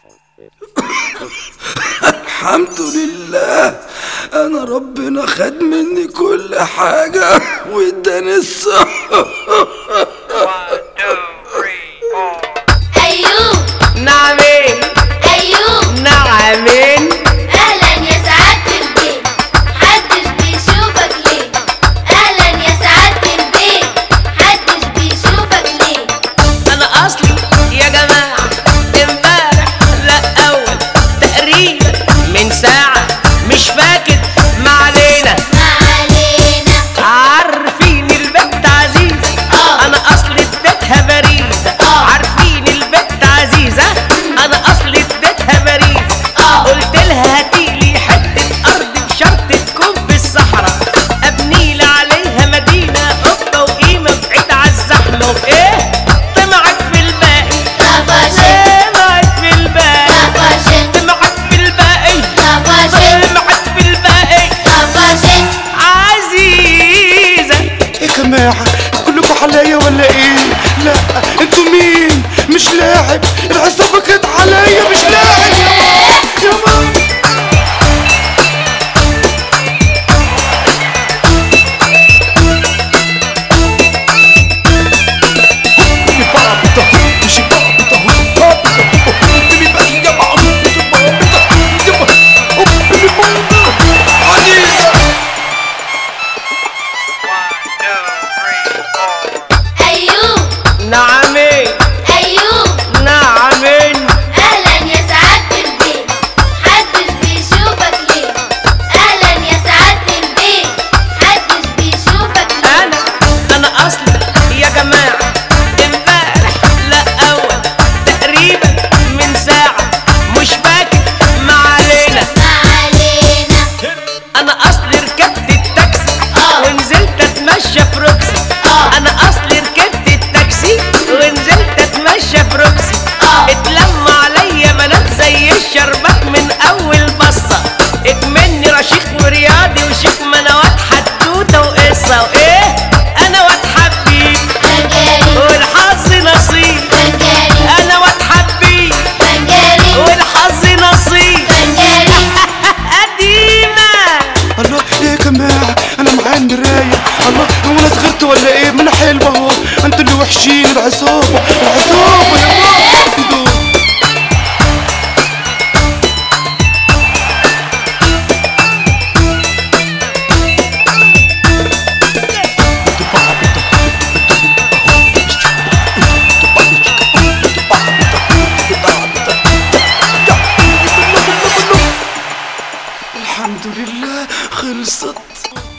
الحمد لله انا ربنا خد مني كل حاجة واداني الصحة One, two, three, four. أيوب نعمين أيوب نعمين أهلا يا سعادة البيت حدش بيشوفك ليه أهلا يا سعادة البيت حدش بيشوفك ليه انا اصلي يا جماعه امبارح لا اول تقريبا من ساعه مش فاكر ما علينا ما علينا عارفين البت عزيزه آه. انا اصلي اديتها بريزه آه. عارفين البت عزيزه انا اصلي اديتها بريزه آه. قلت لها هاتيلي حته ارض بشرط تكون في الصحراء ابني لي عليها مدينه قطه وقيمه بعيد على الزحمه وايه طمعت في الباقي طفشت طمعت في الباقي طفشت طمعت في الباقي طفشت طمعت في الباقي طفشت عزيزه يا جماعة كلكم حلايا ولا ايه لا انتوا مين مش لاعب العصابة كانت عليا مش لاعب يا ماما One, two, three, four. أيوب نعمين أيوب نعمين أهلا يا سعادة البيت حدش بيشوفك ليه أهلا يا سعادة البيت حدش بيشوفك ليه انا انا اصلا يا جماعه امبارح لا اول تقريبا من ساعه مش فاكر ما علينا ما علينا انا اصلي ركبت التاكسي آه. ونزلت اتمشى في روكسي آه. انا اصلي ركبت التاكسي ونزلت اتمشى في روكسي آه. اتلم عليا بنات زي الشربات من اول بصه اكمني رشيق ورياضي وشيك ما انا واد حدوته وقصه وايه انا واد حبيب فنجاري والحظ نصيب فنجاري انا واد حبيب فنجاري والحظ نصيب فنجاري قديمه الله ايه يا جماعة انا معايا المراية الله هو انا صغرت ولا ايه ما انا حلوة اهو انتوا اللي وحشين العصابة العصابة يا ماما دول الحمد لله خلصت